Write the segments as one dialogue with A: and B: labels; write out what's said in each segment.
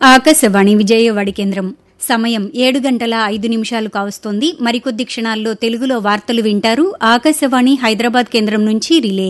A: ఆకాశవాణి విజయవాడి కేంద్రం సమయం ఏడు గంటల ఐదు నిమిషాలు కావస్తోంది మరికొద్ది క్షణాల్లో తెలుగులో వార్తలు వింటారు ఆకాశవాణి హైదరాబాద్ కేంద్రం నుంచి రిలే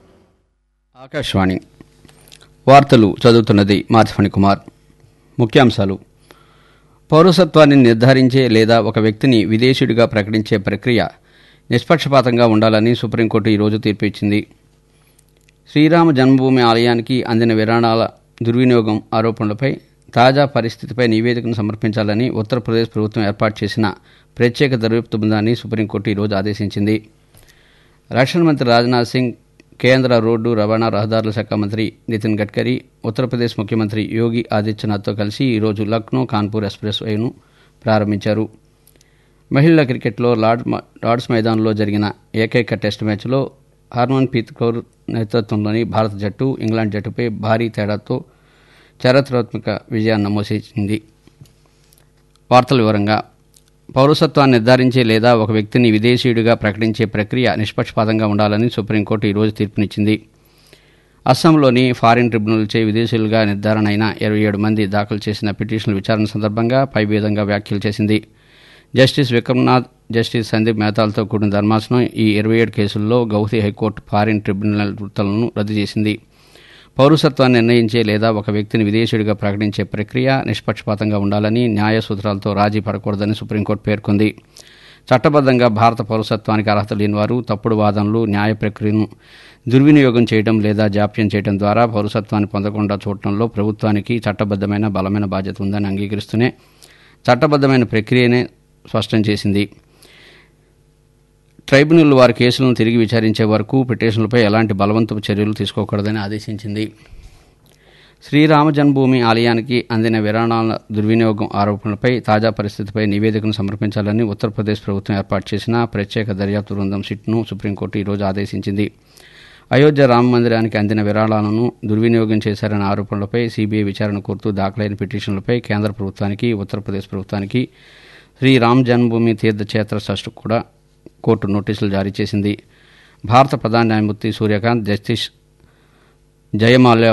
B: ఆకాశవాణి వార్తలు చదువుతున్నది మార్చఫణి కుమార్ ముఖ్యాంశాలు పౌరసత్వాన్ని నిర్ధారించే లేదా ఒక వ్యక్తిని విదేశీయుడిగా ప్రకటించే ప్రక్రియ నిష్పక్షపాతంగా ఉండాలని సుప్రీంకోర్టు ఈరోజు తీర్పు ఇచ్చింది శ్రీరామ జన్మభూమి ఆలయానికి అందిన విరాళాల దుర్వినియోగం ఆరోపణలపై తాజా పరిస్థితిపై నివేదికను సమర్పించాలని ఉత్తరప్రదేశ్ ప్రభుత్వం ఏర్పాటు చేసిన ప్రత్యేక దర్యాప్తు బృందాన్ని సుప్రీంకోర్టు ఈరోజు ఆదేశించింది రక్షణ మంత్రి రాజ్నాథ్ సింగ్ కేంద్ర రోడ్డు రవాణా రహదారుల శాఖ మంత్రి నితిన్ గడ్కరీ ఉత్తరప్రదేశ్ ముఖ్యమంత్రి యోగి ఆదిత్యనాథ్తో కలిసి ఈరోజు లక్నో కాన్పూర్ ఎక్స్ప్రెస్ వేను ప్రారంభించారు మహిళల క్రికెట్లో లార్డ్ లార్డ్స్ మైదానంలో జరిగిన ఏకైక టెస్ట్ మ్యాచ్లో హర్మన్ ప్రీత్ కౌర్ నేతృత్వంలోని భారత జట్టు ఇంగ్లాండ్ జట్టుపై భారీ తేడాతో చారిత్రాత్మక విజయాన్ని నమోసించింది వార్తల వివరంగా పౌరసత్వాన్ని నిర్ధారించే లేదా ఒక వ్యక్తిని విదేశీయుడిగా ప్రకటించే ప్రక్రియ నిష్పక్షపాతంగా ఉండాలని సుప్రీంకోర్టు ఈరోజు తీర్పునిచ్చింది అస్సాంలోని ఫారిన్ ట్రిబ్యునల్చే విదేశీయులుగా నిర్ధారణ అయిన ఇరవై ఏడు మంది దాఖలు చేసిన పిటిషన్ల విచారణ సందర్భంగా పై విధంగా వ్యాఖ్యలు చేసింది జస్టిస్ విక్రమ్నాథ్ జస్టిస్ సందీప్ మెహతాలతో కూడిన ధర్మాసనం ఈ ఇరవై ఏడు కేసుల్లో గౌహతి హైకోర్టు ఫారిన్ ట్రిబ్యునల్ వృత్తులను రద్దు చేసింది పౌరసత్వాన్ని నిర్ణయించే లేదా ఒక వ్యక్తిని విదేశీయుడిగా ప్రకటించే ప్రక్రియ నిష్పక్షపాతంగా ఉండాలని న్యాయ సూత్రాలతో రాజీ పడకూడదని సుప్రీంకోర్టు పేర్కొంది చట్టబద్దంగా భారత పౌరసత్వానికి అర్హత లేని వారు తప్పుడు వాదనలు న్యాయ ప్రక్రియను దుర్వినియోగం చేయడం లేదా జాప్యం చేయడం ద్వారా పౌరసత్వాన్ని పొందకుండా చూడటంలో ప్రభుత్వానికి చట్టబద్దమైన బలమైన బాధ్యత ఉందని అంగీకరిస్తూనే చట్టబద్దమైన ప్రక్రియనే స్పష్టం చేసింది ట్రైబ్యునల్ వారి కేసులను తిరిగి విచారించే వరకు పిటిషన్లపై ఎలాంటి బలవంతపు చర్యలు తీసుకోకూడదని ఆదేశించింది శ్రీరామ జన్మభూమి ఆలయానికి అందిన విరాళాల దుర్వినియోగం ఆరోపణలపై తాజా పరిస్థితిపై నివేదికను సమర్పించాలని ఉత్తరప్రదేశ్ ప్రభుత్వం ఏర్పాటు చేసిన ప్రత్యేక దర్యాప్తు బృందం సిట్ను సుప్రీంకోర్టు ఈరోజు ఆదేశించింది అయోధ్య రామ మందిరానికి అందిన విరాళాలను దుర్వినియోగం చేశారనే ఆరోపణలపై సీబీఐ విచారణ కోరుతూ దాఖలైన పిటిషన్లపై కేంద్ర ప్రభుత్వానికి ఉత్తరప్రదేశ్ ప్రభుత్వానికి శ్రీ రామ్ జన్మభూమి తీర్థక్షేత్ర ట్రస్టుకు కూడా కోర్టు నోటీసులు జారీ చేసింది భారత ప్రధాన న్యాయమూర్తి సూర్యకాంత్ జస్టిస్ జయమాల్యా